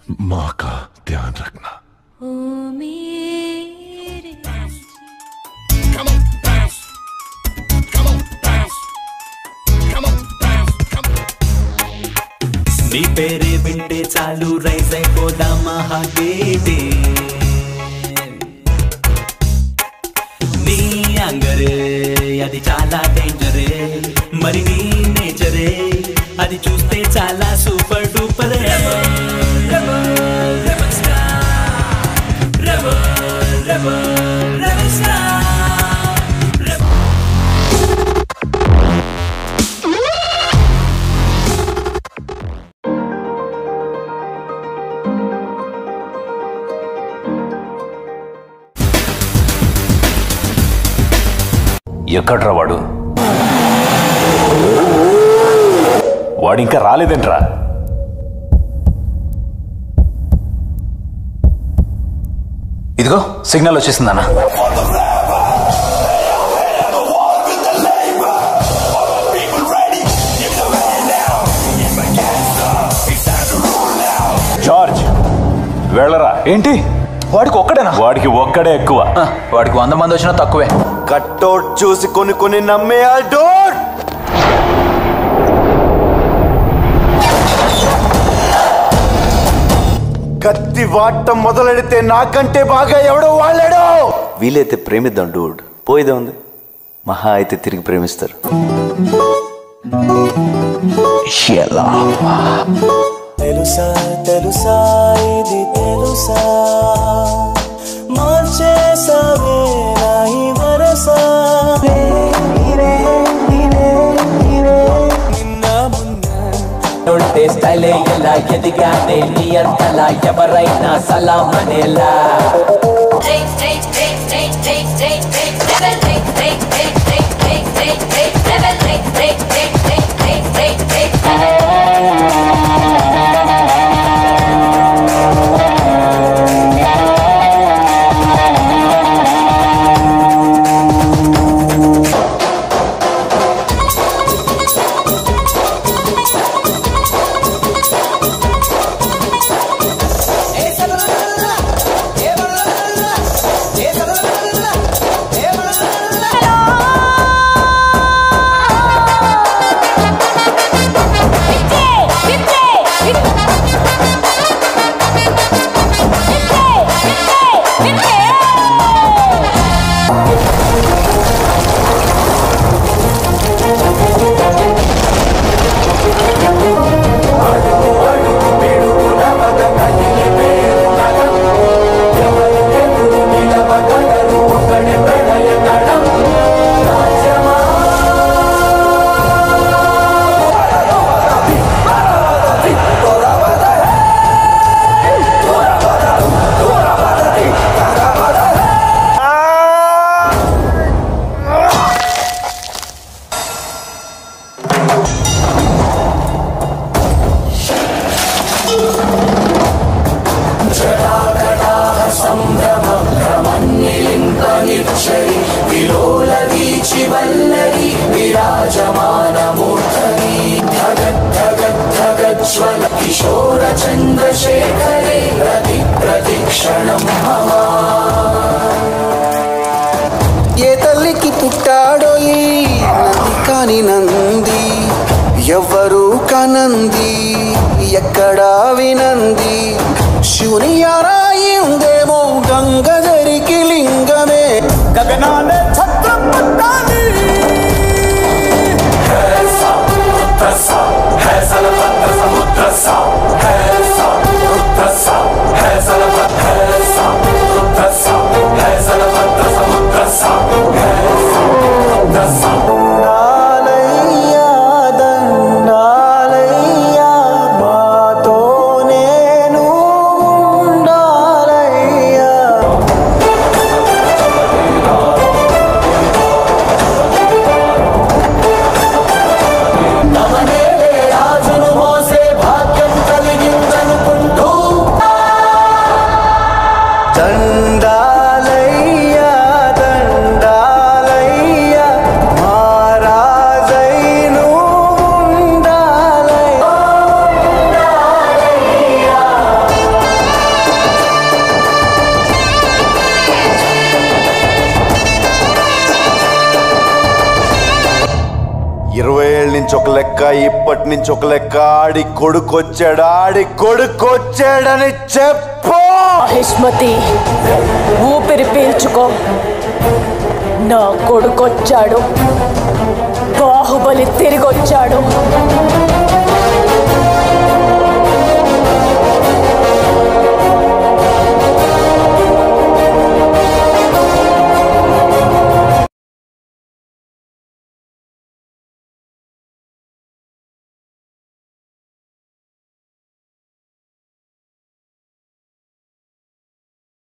माँ का ध्यान रखना నీ పేరే వింటే చాలు రైజ్ అయిపోదాం మహాగేటే నీ అంగరే అది చాలా డేంజరే మరి నీ నేచరే అది చూస్తే చాలా సూపర్ డూపర్ ఎక్కడ్రా వాడు వాడు ఇంకా రాలేదేంట్రా ఇదిగో సిగ్నల్ వచ్చేసిందన్న జార్జ్ వెళ్ళరా ఏంటి వాడికి ఒక్కడేనా వాడికి ఒక్కడే ఎక్కువ ఆ, వాడికి వంద మంది వచ్చినా తక్కువే కట్టౌట్ చూసి కొన్ని కొన్ని నమ్మేయాలి డోట్ కత్తి వాడటం మొదలెడితే నాకంటే బాగా ఎవడో వాళ్ళాడో వీలైతే ప్రేమిద్దాం డూడ్ పోయిదే ఉంది మహా అయితే తిరిగి ప్రేమిస్తారు తెలుసా తెలుసా ఇది తెలుసా మార్చేసావే నా ఈ వరసా నిన్న మొన్న ఉంటే స్టైలే ఎలా ఎదిగానే నీ అంతలా ఎవరైనా సలాం అనేలా ఏ తల్లికి పుట్టాడో ఈ నంది కాని నంది ఎవ్వరు కనంది ఎక్కడా వినంది శివుని యారాయిందేమో గంగధరికి లింగమే గగనాలే ఛత్రం పట్టాలి దండాలయ్యా దండాలయ్యా మాతో నేను ఉండాలయ్యా నుంచి ఒక లెక్క ఇప్పటి నుంచి ఒక లెక్క ఆడి కొడుకొచ్చాడు ఆడి కొడుకొచ్చాడని చెప్పు మహిష్మతి ఊపిరి పీల్చుకో నా కొడుకొచ్చాడు బాహుబలి తిరిగొచ్చాడు